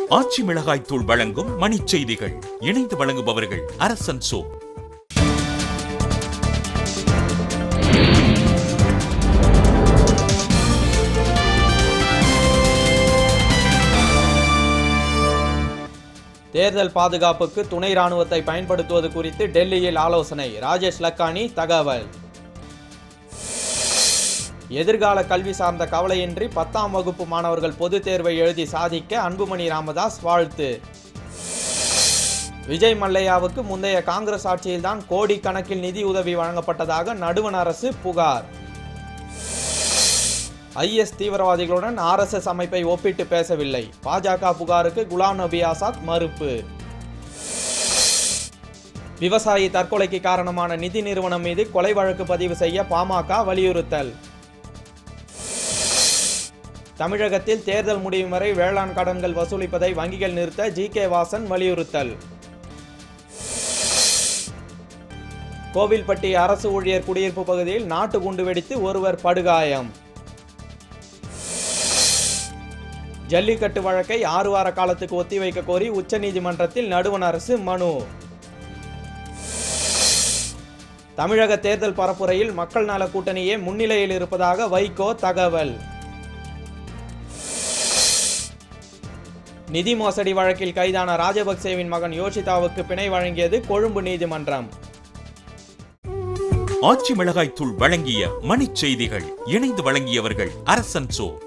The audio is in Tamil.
ஆச்சி மிளகாய் தூள் வழங்கும் மணிச் செய்திகள் இணைந்து வழங்குபவர்கள் அரசன் சோ தேர்தல் பாதுகாப்புக்கு துணை ராணுவத்தை பயன்படுத்துவது குறித்து டெல்லியில் ஆலோசனை ராஜேஷ் லக்கானி தகவல் எதிர்கால கல்வி சார்ந்த கவலையின்றி பத்தாம் வகுப்பு மாணவர்கள் பொதுத் தேர்வை எழுதி சாதிக்க அன்புமணி ராமதாஸ் வாழ்த்து விஜய் மல்லையாவுக்கு முந்தைய காங்கிரஸ் ஆட்சியில்தான் கோடிக்கணக்கில் நிதி உதவி வழங்கப்பட்டதாக நடுவண் அரசு புகார் ஐஎஸ் தீவிரவாதிகளுடன் ஆர்எஸ்எஸ் அமைப்பை ஒப்பிட்டு பேசவில்லை பாஜக புகாருக்கு குலாம் நபி ஆசாத் மறுப்பு விவசாயி தற்கொலைக்கு காரணமான நிதி நிறுவனம் மீது கொலை வழக்கு பதிவு செய்ய பாமக வலியுறுத்தல் தமிழகத்தில் தேர்தல் முடியும் வரை வேளாண் கடன்கள் வசூலிப்பதை வங்கிகள் நிறுத்த ஜி கே வாசன் வலியுறுத்தல் கோவில்பட்டி அரசு ஊழியர் குடியிருப்பு பகுதியில் நாட்டு குண்டு வெடித்து ஒருவர் படுகாயம் ஜல்லிக்கட்டு வழக்கை ஆறு வார காலத்துக்கு ஒத்திவைக்க கோரி உச்சநீதிமன்றத்தில் நடுவண் அரசு மனு தமிழக தேர்தல் பரப்புரையில் மக்கள் நல கூட்டணியே முன்னிலையில் இருப்பதாக வைகோ தகவல் நிதி மோசடி வழக்கில் கைதான ராஜபக்சேவின் மகன் யோஷிதாவுக்கு பிணை வழங்கியது கொழும்பு நீதிமன்றம் ஆச்சி மிளகாய் தூள் வழங்கிய மணிச் செய்திகள் இணைந்து வழங்கியவர்கள் அரசன் சோ